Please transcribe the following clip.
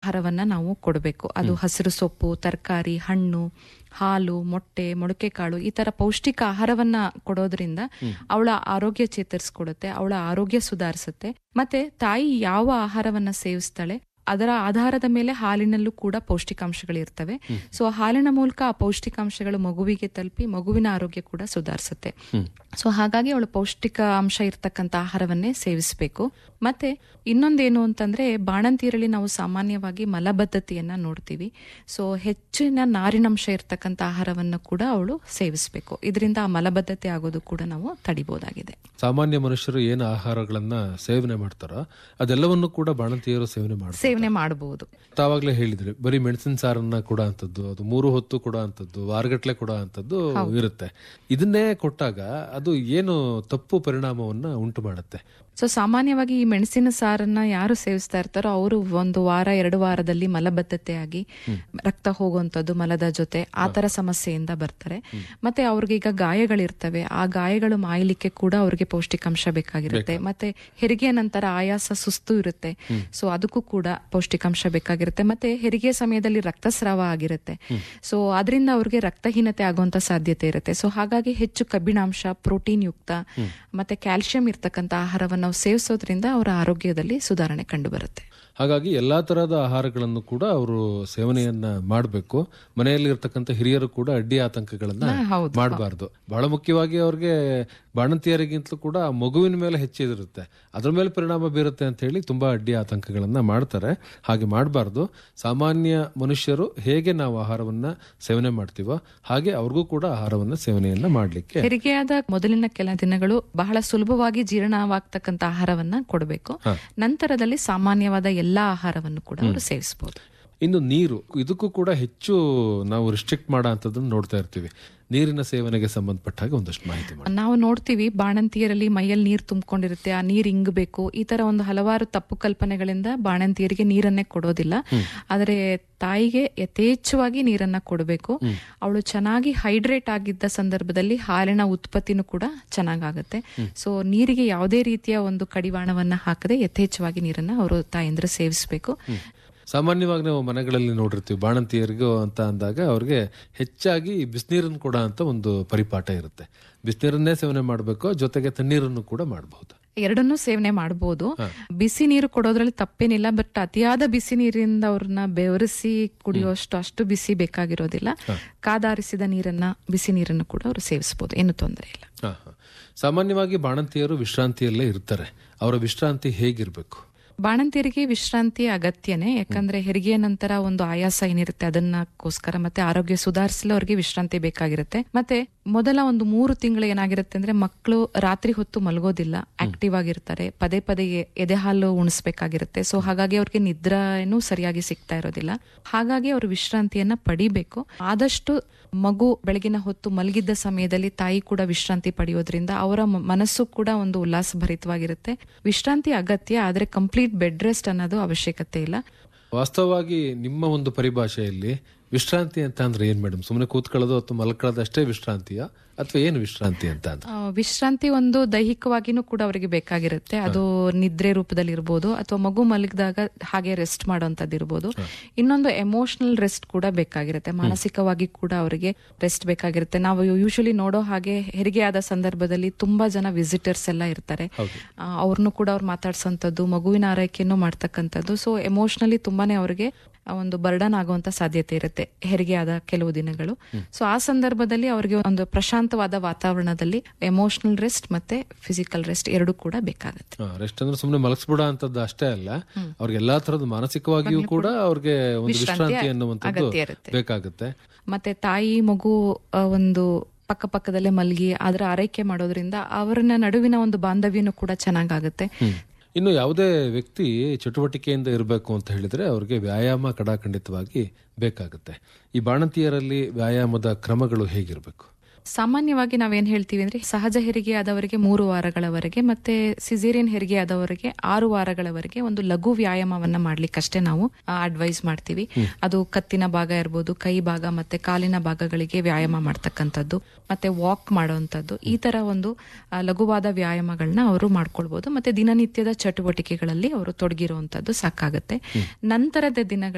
ಆಹಾರವನ್ನ ನಾವು ಕೊಡಬೇಕು ಅದು ಹಸಿರು ಸೊಪ್ಪು ತರಕಾರಿ ಹಣ್ಣು ಹಾಲು ಮೊಟ್ಟೆ ಮೊಳಕೆ ಕಾಳು ಈ ತರ ಪೌಷ್ಟಿಕ ಆಹಾರವನ್ನ ಕೊಡೋದ್ರಿಂದ ಅವಳ ಆರೋಗ್ಯ ಚೇತರಿಸ್ಕೊಡುತ್ತೆ ಅವಳ ಆರೋಗ್ಯ ಸುಧಾರಿಸುತ್ತೆ ಮತ್ತೆ ತಾಯಿ ಯಾವ ಆಹಾರವನ್ನ ಸೇವಿಸ್ತಾಳೆ ಅದರ ಆಧಾರದ ಮೇಲೆ ಹಾಲಿನಲ್ಲೂ ಕೂಡ ಪೌಷ್ಟಿಕಾಂಶಗಳಿರ್ತವೆ ಸೊ ಹಾಲಿನ ಮೂಲಕ ಆ ಪೌಷ್ಟಿಕಾಂಶಗಳು ಮಗುವಿಗೆ ತಲುಪಿ ಮಗುವಿನ ಆರೋಗ್ಯ ಕೂಡ ಸುಧಾರಿಸುತ್ತೆ ಸೊ ಹಾಗಾಗಿ ಅವಳು ಪೌಷ್ಟಿಕ ಅಂಶ ಇರ್ತಕ್ಕಂಥ ಆಹಾರವನ್ನೇ ಸೇವಿಸಬೇಕು ಮತ್ತೆ ಇನ್ನೊಂದೇನು ಅಂತಂದ್ರೆ ಬಾಣಂತಿಯರಲ್ಲಿ ನಾವು ಸಾಮಾನ್ಯವಾಗಿ ಮಲಬದ್ಧತೆಯನ್ನ ನೋಡ್ತೀವಿ ಸೊ ಹೆಚ್ಚಿನ ನಾರಿನಂಶ ಇರ್ತಕ್ಕಂಥ ಆಹಾರವನ್ನ ಕೂಡ ಅವಳು ಸೇವಿಸಬೇಕು ಇದರಿಂದ ಆ ಮಲಬದ್ಧತೆ ಆಗೋದು ಕೂಡ ನಾವು ತಡಿಬಹುದಾಗಿದೆ ಸಾಮಾನ್ಯ ಮನುಷ್ಯರು ಏನು ಆಹಾರಗಳನ್ನ ಸೇವನೆ ಮಾಡ್ತಾರೋ ಅದೆಲ್ಲವನ್ನು ಕೂಡ ಬಾಣಂತಿಯರು ಸೇವನೆ ಮಾಡ್ತಾರೆ ಸೇವನೆ ಮಾಡಬಹುದು ತಾವಾಗ್ಲೇ ಹೇಳಿದ್ರಿ ಬರೀ ಮೆಣಸಿನ ಸಾರನ್ನ ಕೊಡ ಅಂತದ್ದು ಅದು ಮೂರು ಹೊತ್ತು ಕೊಡ ಅಂತದ್ದು ವಾರಗಟ್ಲೆ ಕೊಡ ಅಂತದ್ದು ಇರುತ್ತೆ ಇದನ್ನೇ ಕೊಟ್ಟಾಗ ಅದು ಏನು ತಪ್ಪು ಪರಿಣಾಮವನ್ನ ಉಂಟು ಮಾಡುತ್ತೆ ಸೊ ಸಾಮಾನ್ಯವಾಗಿ ಈ ಮೆಣಸಿನ ಸಾರನ್ನ ಯಾರು ಸೇವಿಸ್ತಾ ಇರ್ತಾರೋ ಅವರು ಒಂದು ವಾರ ಎರಡು ವಾರದಲ್ಲಿ ಮಲಬದ್ಧತೆ ಆಗಿ ರಕ್ತ ಹೋಗುವಂತದ್ದು ಮಲದ ಜೊತೆ ಆ ತರ ಸಮಸ್ಯೆಯಿಂದ ಬರ್ತಾರೆ ಮತ್ತೆ ಅವ್ರಿಗೆ ಈಗ ಗಾಯಗಳಿರ್ತವೆ ಆ ಗಾಯಗಳು ಮಾಯಲಿಕ್ಕೆ ಕೂಡ ಅವ್ರಿಗೆ ಪೌಷ್ಟಿಕಾಂಶ ಬೇಕಾಗಿರುತ್ತೆ ಮತ್ತೆ ಹೆರಿಗೆ ನಂತರ ಆಯಾಸ ಸುಸ್ತು ಇರುತ್ತೆ ಸೊ ಅದಕ್ಕೂ ಕೂಡ ಪೌಷ್ಟಿಕಾಂಶ ಬೇಕಾಗಿರುತ್ತೆ ಮತ್ತೆ ಹೆರಿಗೆ ಸಮಯದಲ್ಲಿ ರಕ್ತಸ್ರಾವ ಆಗಿರುತ್ತೆ ಸೊ ಅದರಿಂದ ಅವ್ರಿಗೆ ರಕ್ತಹೀನತೆ ಆಗುವಂತ ಸಾಧ್ಯತೆ ಇರುತ್ತೆ ಸೊ ಹಾಗಾಗಿ ಹೆಚ್ಚು ಕಬ್ಬಿಣಾಂಶ ಪ್ರೋಟೀನ್ ಯುಕ್ತ ಮತ್ತೆ ಕ್ಯಾಲ್ಸಿಯಂ ಇರ್ತಕ್ಕಂಥ ಆಹಾರವನ್ನು ನಾವು ಸೇವಿಸೋದ್ರಿಂದ ಅವರ ಆರೋಗ್ಯದಲ್ಲಿ ಸುಧಾರಣೆ ಕಂಡು ಬರುತ್ತೆ ಹಾಗಾಗಿ ಎಲ್ಲಾ ತರಹದ ಆಹಾರಗಳನ್ನು ಕೂಡ ಅವರು ಸೇವನೆಯನ್ನ ಮಾಡಬೇಕು ಮನೆಯಲ್ಲಿ ಇರ್ತಕ್ಕಂಥ ಹಿರಿಯರು ಕೂಡ ಅಡ್ಡಿ ಆತಂಕಗಳನ್ನ ಹೌದು. ಮಾಡಬಾರ್ದು ಬಹಳ ಮುಖ್ಯವಾಗಿ ಅವ್ರಿಗೆ ಬಾಣಂತಿಯರಿಗಿಂತಲೂ ಕೂಡ ಆ ಮಗುವಿನ ಮೇಲೆ ಹೆಚ್ಚಿದಿರುತ್ತೆ ಅದ್ರ ಮೇಲೆ ಪರಿಣಾಮ ಬೀರುತ್ತೆ ಅಂತ ಹೇಳಿ ತುಂಬಾ ಅಡ್ಡಿ ಆತಂಕಗಳನ್ನ ಮಾಡ್ತಾರೆ ಹಾಗೆ ಮಾಡಬಾರ್ದು ಸಾಮಾನ್ಯ ಮನುಷ್ಯರು ಹೇಗೆ ನಾವು ಆಹಾರವನ್ನ ಸೇವನೆ ಮಾಡ್ತೀವೋ ಹಾಗೆ ಅವ್ರಿಗೂ ಕೂಡ ಆಹಾರವನ್ನ ಸೇವನೆಯನ್ನ ಮಾಡ್ಲಿಕ್ಕೆ ಹೆರಿಗೆಯಾದ ಮೊದಲಿನ ಕೆಲ ದಿನಗಳು ಬಹಳ ಸುಲಭವಾಗಿ ಜೀರ್ಣವಾಗ್ತಕ್ಕಂಥ ಆಹಾರವನ್ನ ಕೊಡಬೇಕು ನಂತರದಲ್ಲಿ ಸಾಮಾನ್ಯವಾದ ಎಲ್ಲಾ ಆಹಾರವನ್ನು ಕೂಡ ಅವರು ಸೇವಿಸಬಹುದು ಇನ್ನು ನೀರು ಇದಕ್ಕೂ ಕೂಡ ಹೆಚ್ಚು ನಾವು ರಿಸ್ಟ್ರಿಕ್ಟ್ ಮಾಡೋ ಅಂಥದ್ದನ್ನು ನೋಡ್ತಾ ಇರ್ತೀವಿ ನೀರಿನ ಸೇವನೆಗೆ ಸಂಬಂಧಪಟ್ಟ ಹಾಗೆ ಒಂದಷ್ಟು ಮಾಹಿತಿ ಮಾಡಿ ನಾವು ನೋಡ್ತೀವಿ ಬಾಣಂತಿಯರಲ್ಲಿ ಮೈಯಲ್ಲಿ ನೀರು ತುಂಬಿಕೊಂಡಿರುತ್ತೆ ಆ ನೀರ್ ಇಂಗಬೇಕು ಈ ತರ ಒಂದು ಹಲವಾರು ತಪ್ಪು ಕಲ್ಪನೆಗಳಿಂದ ಬಾಣಂತಿಯರಿಗೆ ನೀರನ್ನೇ ಕೊಡೋದಿಲ್ಲ ಆದರೆ ತಾಯಿಗೆ ಯಥೇಚ್ಛವಾಗಿ ನೀರನ್ನ ಕೊಡಬೇಕು ಅವಳು ಚೆನ್ನಾಗಿ ಹೈಡ್ರೇಟ್ ಆಗಿದ್ದ ಸಂದರ್ಭದಲ್ಲಿ ಹಾಲಿನ ಉತ್ಪತ್ತಿನೂ ಕೂಡ ಚೆನ್ನಾಗಾಗುತ್ತೆ ಸೊ ನೀರಿಗೆ ಯಾವುದೇ ರೀತಿಯ ಒಂದು ಕಡಿವಾಣವನ್ನ ಹಾಕದೆ ಯಥೇಚ್ಛವಾಗಿ ನೀರನ್ನ ಅವರು ತಾಯಂದ್ರ ಸೇವಿಸಬೇಕು ಸಾಮಾನ್ಯವಾಗಿ ನಾವು ಮನೆಗಳಲ್ಲಿ ನೋಡಿರ್ತೀವಿ ಬಾಣಂತಿಯರಿಗೂ ಅಂತ ಅಂದಾಗ ಅವ್ರಿಗೆ ಹೆಚ್ಚಾಗಿ ಬಿಸಿನೀರನ್ನು ಕೊಡ ಅಂತ ಒಂದು ಪರಿಪಾಠ ಇರುತ್ತೆ ಬಿಸಿನೀರನ್ನೇ ಸೇವನೆ ಮಾಡಬೇಕು ಜೊತೆಗೆ ತಣ್ಣೀರನ್ನು ಕೂಡ ಮಾಡಬಹುದು ಎರಡನ್ನೂ ಸೇವನೆ ಮಾಡಬಹುದು ಬಿಸಿ ನೀರು ಕೊಡೋದ್ರಲ್ಲಿ ತಪ್ಪೇನಿಲ್ಲ ಬಟ್ ಅತಿಯಾದ ಬಿಸಿ ನೀರಿಂದ ಅವ್ರನ್ನ ಬೆವರಿಸಿ ಕುಡಿಯೋಷ್ಟು ಅಷ್ಟು ಬಿಸಿ ಬೇಕಾಗಿರೋದಿಲ್ಲ ಕಾದಾರಿಸಿದ ನೀರನ್ನ ಬಿಸಿ ನೀರನ್ನು ಕೂಡ ಅವರು ಸೇವಿಸಬಹುದು ಏನು ತೊಂದರೆ ಇಲ್ಲ ಹಾ, ಹಾ. ಸಾಮಾನ್ಯವಾಗಿ ಬಾಣಂತಿಯರು ವಿಶ್ರಾಂತಿಯಲ್ಲೇ ಇರ್ತಾರೆ ಅವರ ವಿಶ್ರಾಂತಿ ಹೇಗಿರ್ಬೇಕು ಬಾಣಂತಿಯರಿಗೆ ವಿಶ್ರಾಂತಿ ಅಗತ್ಯನೇ ಯಾಕಂದ್ರೆ ಹೆರಿಗೆಯ ನಂತರ ಒಂದು ಆಯಾಸ ಏನಿರುತ್ತೆ ಅದನ್ನಕ್ಕೋಸ್ಕರ ಮತ್ತೆ ಆರೋಗ್ಯ ಸುಧಾರಿಸಲು ಅವ್ರಿಗೆ ವಿಶ್ರಾಂತಿ ಬೇಕಾಗಿರುತ್ತೆ ಮತ್ತೆ ಮೊದಲ ಒಂದು ಮೂರು ತಿಂಗಳು ಏನಾಗಿರುತ್ತೆ ಅಂದ್ರೆ ಮಕ್ಕಳು ರಾತ್ರಿ ಹೊತ್ತು ಮಲಗೋದಿಲ್ಲ ಆಕ್ಟಿವ್ ಆಗಿರ್ತಾರೆ ಪದೇ ಪದೇ ಎ- ಎದೆ ಹಾಲು ಉಣಿಸ್ಬೇಕಾಗಿರುತ್ತೆ ಸೊ ಹಾಗಾಗಿ ಅವ್ರಿಗೆ ನಿದ್ರೇನು ಸರಿಯಾಗಿ ಸಿಗ್ತಾ ಇರೋದಿಲ್ಲ ಹಾಗಾಗಿ ಅವರು ವಿಶ್ರಾಂತಿಯನ್ನ ಪಡಿಬೇಕು ಆದಷ್ಟು ಮಗು ಬೆಳಗಿನ ಹೊತ್ತು ಮಲಗಿದ್ದ ಸಮಯದಲ್ಲಿ ತಾಯಿ ಕೂಡ ವಿಶ್ರಾಂತಿ ಪಡೆಯೋದ್ರಿಂದ ಅವರ ಮ- ಮನಸ್ಸು ಕೂಡ ಒಂದು ಉಲ್ಲಾಸಭರಿತವಾಗಿರುತ್ತೆ ವಿಶ್ರಾಂತಿ ಅಗತ್ಯ ಆದ್ರೆ ಕಂಪ್ಲೀಟ್ ಬೆಡ್ ರೆಸ್ಟ್ ಅನ್ನೋದು ಅವಶ್ಯಕತೆ ಇಲ್ಲ ವಾಸ್ತವವಾಗಿ ನಿಮ್ಮ ಒಂದು ಪರಿಭಾಷೆಯಲ್ಲಿ ವಿಶ್ರಾಂತಿ ಅಂತ ಅಂದ್ರೆ ಏನ್ ಮೇಡಮ್ ಸುಮ್ಮನೆ ಕೂತ್ಕೊಳ್ಳೋದು ಅಥವಾ ಮಲ್ಕೊಳ್ಳೋದು ಅಷ್ಟೇ ವಿಶ್ರಾಂತಿಯ ಅಥವಾ ಏನು ವಿಶ್ರಾಂತಿ ಅಂತ ಅಂದ್ರೆ ಆ, ವಿಶ್ರಾಂತಿ ಒಂದು ದೈಹಿಕವಾಗಿನೂ ಕೂಡ ಅವರಿಗೆ ಬೇಕಾಗಿರುತ್ತೆ ಅದು ನಿದ್ರೆ ರೂಪದಲ್ಲಿ ಇರ್ಬೋದು ಅಥವಾ ಮಗು ಮಲಗಿದಾಗ ಹಾಗೆ ರೆಸ್ಟ್ ಮಾಡುವಂತದ್ದು ಇರ್ಬೋದು ಇನ್ನೊಂದು ಎಮೋಷನಲ್ ರೆಸ್ಟ್ ಕೂಡ ಬೇಕಾಗಿರುತ್ತೆ ಮಾನಸಿಕವಾಗಿ ಕೂಡ ಅವರಿಗೆ ರೆಸ್ಟ್ ಬೇಕಾಗಿರುತ್ತೆ ನಾವು ಯೂಶಲಿ ನೋಡೋ ಹಾಗೆ ಹೆರಿಗೆ ಆದ ಸಂದರ್ಭದಲ್ಲಿ ತುಂಬಾ ಜನ ವಿಸಿಟರ್ಸ್ ಎಲ್ಲ ಇರ್ತಾರೆ ಅವ್ರನ್ನು ಕೂಡ ಅವ್ರು ಮಾತಾಡ್ಸೋಂಥದ್ದು ಮಗುವಿನ ಆರೈಕೆಯನ್ನು ಮಾಡ್ತಕ್ಕಂಥದ್ದು ಸೊ ಎಮೋಷನಲಿ ತುಂಬಾನೇ ಅವ್ರಿಗೆ ಆ ಒಂದು ಬರ್ಡನ್ ಆಗುವಂತ ಸಾಧ್ಯತೆ ಇರುತ್ತೆ ಹೆರಿಗೆ ಆದ ಕೆಲವು ದಿನಗಳು ಸೊ ಆ ಸಂದರ್ಭದಲ್ಲಿ ಅವರಿಗೆ ಒಂದು ಪ್ರಶಾಂತವಾದ ವಾತಾವರಣದಲ್ಲಿ ಎಮೋಷನಲ್ ರೆಸ್ಟ್ ಮತ್ತೆ ಫಿಸಿಕಲ್ ರೆಸ್ಟ್ ಎರಡೂ ಕೂಡ ಬೇಕಾಗುತ್ತೆ ರೆಸ್ಟ್ ಅಂದ್ರೆ ಸುಮ್ಮನೆ ಮಲಗಿಸ್ಬಿಡ ಅಂತದ್ದು ಅಷ್ಟೇ ಅಲ್ಲ ಅವ್ರಿಗೆ ಎಲ್ಲಾ ತರದ ಮಾನಸಿಕವಾಗಿಯೂ ಕೂಡ ಅವ್ರಿಗೆ ಒಂದು ವಿಶ್ರಾಂತಿ ಅನ್ನುವಂಥದ್ದು ಅಗತ್ಯ ಇರುತ್ತೆ. ಬೇಕಾಗುತ್ತೆ ಮತ್ತೆ ತಾಯಿ ಮಗು ಆ, ಒಂದು ಪಕ್ಕ ಪಕ್ಕದಲ್ಲೇ ಮಲಗಿ ಅದರ ಆರೈಕೆ ಮಾಡೋದ್ರಿಂದ ಅವರನ್ನ ನಡುವಿನ ಒಂದು ಬಾಂಧವ್ಯನೂ ಕೂಡ ಚೆನ್ನಾಗಾಗುತ್ತೆ ಇನ್ನು ಯಾವುದೇ ವ್ಯಕ್ತಿ ಚಟುವಟಿಕೆಯಿಂದ ಇರಬೇಕು ಅಂತ ಹೇಳಿದ್ರೆ ಅವ್ರಿಗೆ ವ್ಯಾಯಾಮ ಕಡಾಖಂಡಿತವಾಗಿ ಬೇಕಾಗುತ್ತೆ ಈ ಬಾಣಂತಿಯರಲ್ಲಿ ವ್ಯಾಯಾಮದ ಕ್ರಮಗಳು ಹೇಗಿರಬೇಕು ಸಾಮಾನ್ಯವಾಗಿ ನಾವೇನ್ ಹೇಳ್ತೀವಿ ಅಂದ್ರೆ ಸಹಜ ಹೆರಿಗೆ ಆದವರಿಗೆ ಮೂರು ವಾರಗಳವರೆಗೆ ಮತ್ತೆ ಸಿಸೇರಿಯನ್ ಹೆರಿಗೆ ಆದವರಿಗೆ ಆರು ವಾರಗಳವರೆಗೆ ಒಂದು ಲಘು ವ್ಯಾಯಾಮವನ್ನ ಮಾಡ್ಲಿಕ್ಕಷ್ಟೇ ನಾವು ಅಡ್ವೈಸ್ ಮಾಡ್ತೀವಿ ಅದು ಕತ್ತಿನ ಭಾಗ ಇರ್ಬೋದು ಕೈ ಭಾಗ ಮತ್ತೆ ಕಾಲಿನ ಭಾಗಗಳಿಗೆ ವ್ಯಾಯಾಮ ಮಾಡ್ತಕ್ಕಂಥದ್ದು ಮತ್ತೆ ವಾಕ್ ಮಾಡುವಂತದ್ದು ಈ ತರ ಒಂದು ಆ, ಲಘುವಾದ ವ್ಯಾಯಾಮಗಳನ್ನ ಅವರು ಮಾಡ್ಕೊಳ್ಬಹುದು ಮತ್ತೆ ದಿನನಿತ್ಯದ ಚಟುವಟಿಕೆಗಳಲ್ಲಿ ಅವರು ತೊಡಗಿರುವಂತದ್ದು ಸಾಕಾಗುತ್ತೆ ನಂತರದ ದಿನಗಳಲ್ಲಿ